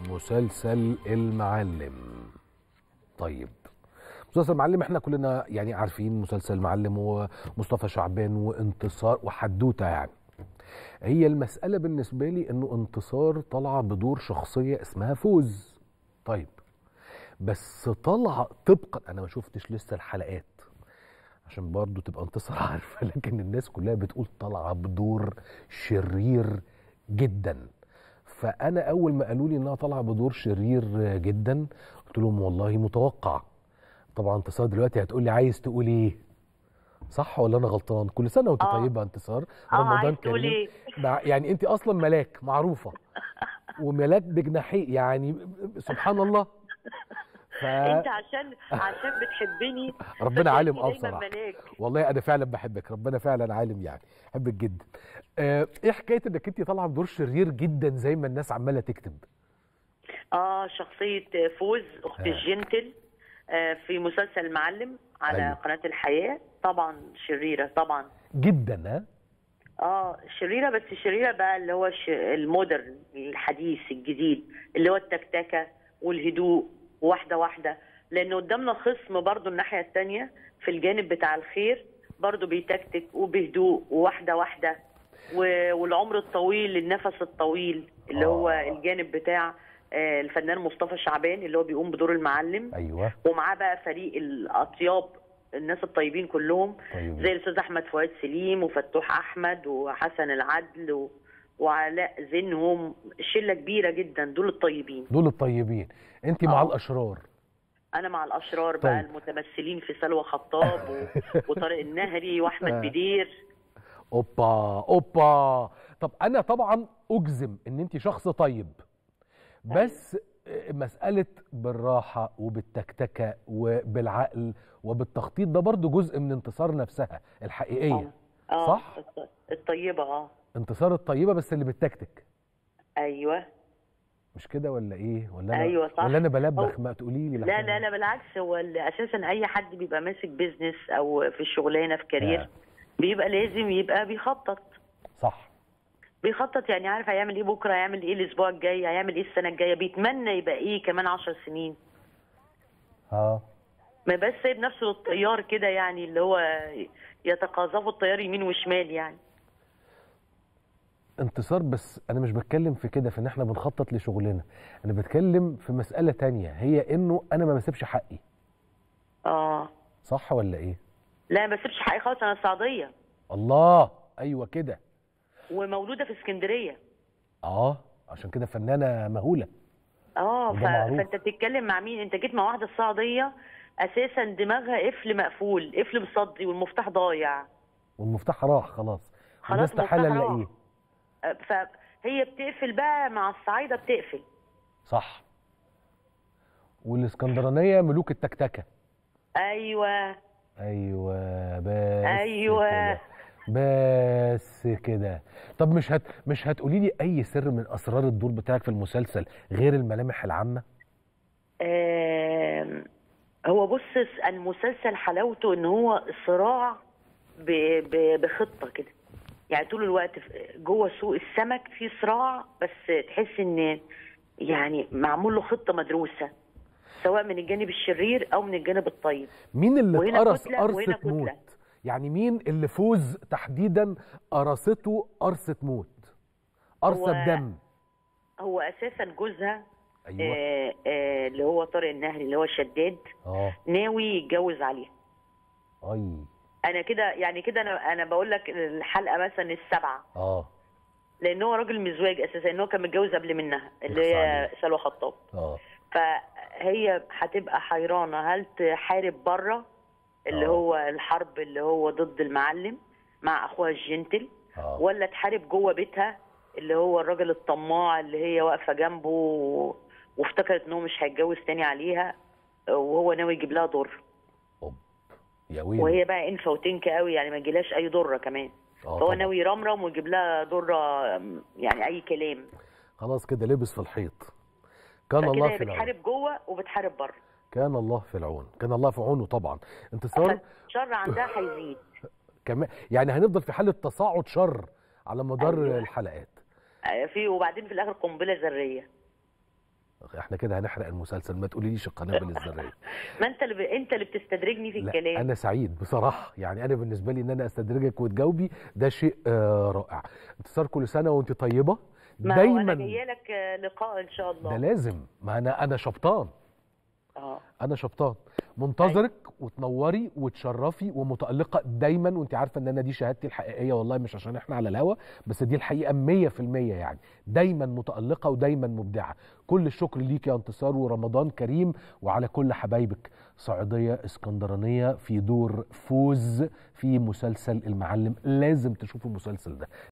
مسلسل المعلم طيب مسلسل المعلم احنا كلنا يعني عارفين مسلسل المعلم ومصطفى شعبان وانتصار وحدوته يعني هي المسألة بالنسبة لي انه انتصار طالعة بدور شخصية اسمها فوز طيب بس طالعة طبقا انا ما شفتش لسه الحلقات عشان برضو تبقى انتصار عارفة لكن الناس كلها بتقول طالعة بدور شرير جدا فانا اول ما قالوا لي انها طالعة بدور شرير جدا قلت لهم والله متوقع طبعا انتصار دلوقتي هتقول لي عايز تقول ايه صح ولا انا غلطان كل سنه وانت آه. طيبه انتصار اه رمضان عايز تقول كريم ايه مع- يعني انت اصلا ملاك معروفه وملاك بجناحين يعني سبحان الله ف انت عشان عشان بتحبني ربنا عالم اه فشايفني دايما بصراحه ملاك والله انا فعلا بحبك ربنا فعلا عالم يعني بحبك جدا آه، ايه حكايه انك انت طالعه بدور شرير جدا زي ما الناس عماله تكتب اه شخصية فوز اخت آه. الجنتل آه في مسلسل المعلم على أيوة. قناة الحياة طبعا شريرة طبعا جدا ها اه شريرة بس شريرة بقى اللي هو ش... المودرن الحديث الجديد اللي هو التكتكة والهدوء واحدة واحدة لأنه قدامنا خصم برضو الناحية التانية في الجانب بتاع الخير برضو بيتكتك وبهدوء وواحدة واحدة و... والعمر الطويل النفس الطويل اللي هو آه. الجانب بتاع آه، الفنان مصطفى شعبان اللي هو بيقوم بدور المعلم ايوه ومعاه بقى فريق الأطياب الناس الطيبين كلهم طيب زي الاستاذ احمد فؤاد سليم وفتوح احمد وحسن العدل و... وعلاء زينهم شله كبيره جدا دول الطيبين دول الطيبين انت مع آه. الاشرار انا مع الاشرار بقى طيب. المتمثلين في سلوى خطاب و... وطارق النهري واحمد آه. بدير اوبا اوبا طب انا طبعا اجزم ان انت شخص طيب بس مسألة بالراحة وبالتكتكة وبالعقل وبالتخطيط ده برضو جزء من انتصار نفسها الحقيقية اه صح؟ الط- الطيبه اه انتصار الطيبة بس اللي بالتكتك ايوه مش كده ولا ايه ولا انا أيوة صح. ولا انا بلبخ هو- ما تقولي لي لا لحسن- لا لا بالعكس هو اللي اساسا اي حد بيبقى ماسك بيزنس او في الشغلانه في كارير آه. بيبقى لازم يبقى بيخطط صح بيخطط يعني عارف هيعمل ايه بكره هيعمل ايه الاسبوع الجاي هيعمل ايه السنه الجايه بيتمنى يبقى ايه كمان عشر سنين اه ما بس سايب نفسه للطيار كده يعني اللي هو يتقاذفوا الطيار يمين وشمال يعني انتصار بس انا مش بتكلم في كده في ان احنا بنخطط لشغلنا انا بتكلم في مسألة تانية هي انه انا ما بسيبش حقي اه صح ولا ايه لا ما بسيبش حقي خالص انا السعوديه الله ايوه كده ومولوده في اسكندريه اه عشان كده فنانه مهوله اه ف... وده معروف. فانت بتتكلم مع مين انت جيت مع واحده السعوديه اساسا دماغها قفل مقفول قفل مصدي والمفتاح ضايع والمفتاح راح خلاص خلاص وده استحاله المفتاح راح. نلاقيه آه، فهي بتقفل بقى مع الصعايده بتقفل صح والاسكندرانيه ملوك التكتكه ايوه ايوه بس أيوة. كده. بس كده طب مش هت مش هتقولي لي اي سر من اسرار الدور بتاعك في المسلسل غير الملامح العامه آم، هو بص المسلسل حلاوته ان هو صراع ب- ب- بخطه كده يعني طول الوقت في- جوه سوق السمك في صراع بس تحس ان يعني معمول له خطه مدروسه سواء من الجانب الشرير او من الجانب الطيب مين اللي وهنا اتقرص كتلة وهنا قرصه كتلة. موت يعني مين اللي فوز تحديدا قرصته قرصه موت قرصه هو- بدم هو اساسا جوزها ايوه آه آه اللي هو طارق النهري اللي هو شداد اه ناوي يتجوز عليها اي انا كده يعني كده انا انا بقول لك الحلقه مثلا السبعه اه لان هو راجل مزواج اساسا ان هو كان متجوز قبل منها اللي يخص هي عليه. سلوى خطاب اه فهي هتبقى حيرانه هل تحارب بره اللي آه. هو الحرب اللي هو ضد المعلم مع اخوها الجنتل اه ولا تحارب جوه بيتها اللي هو الراجل الطماع اللي هي واقفه جنبه و- وافتكرت ان هو مش هيتجوز تاني عليها وهو ناوي يجيب لها ضر اوب يا ويلي وهي بقى انفه وتنكه قوي يعني ما يجيلهاش اي ضره كمان آه فهو طبعاً. ناوي يرمرم ويجيب لها ضره يعني اي كلام خلاص كده لبس في الحيط كان الله فكده في العون بتحارب جوه وبتحارب بره كان الله في العون كان الله في عونه طبعا انتصار فالشر عندها هيزيد كمان يعني هنفضل في حاله تصاعد شر على مدار أيوة. الحلقات آه، في وبعدين في الاخر قنبله ذريه احنا كده هنحرق المسلسل ما تقوليليش القنابل الذريه ما انت اللي ب... انت اللي بتستدرجني في لا الكلام انا سعيد بصراحه يعني انا بالنسبه لي ان انا استدرجك وتجاوبي ده شيء آه رائع انتصار كل سنه وانت طيبه ما هو انا دايما جايه لك آه، لقاء ان شاء الله ده لازم ما انا انا شبطان اه انا شبطان منتظرك وتنوري وتشرفي ومتألقة دايما وانت عارفة ان انا دي شهادتي الحقيقية والله مش عشان احنا على الهوا بس دي الحقيقة مية في المية يعني دايما متألقة ودايما مبدعة كل الشكر ليك يا انتصار ورمضان كريم وعلى كل حبايبك صعيدية اسكندرانية في دور فوز في مسلسل المعلم لازم تشوفوا المسلسل ده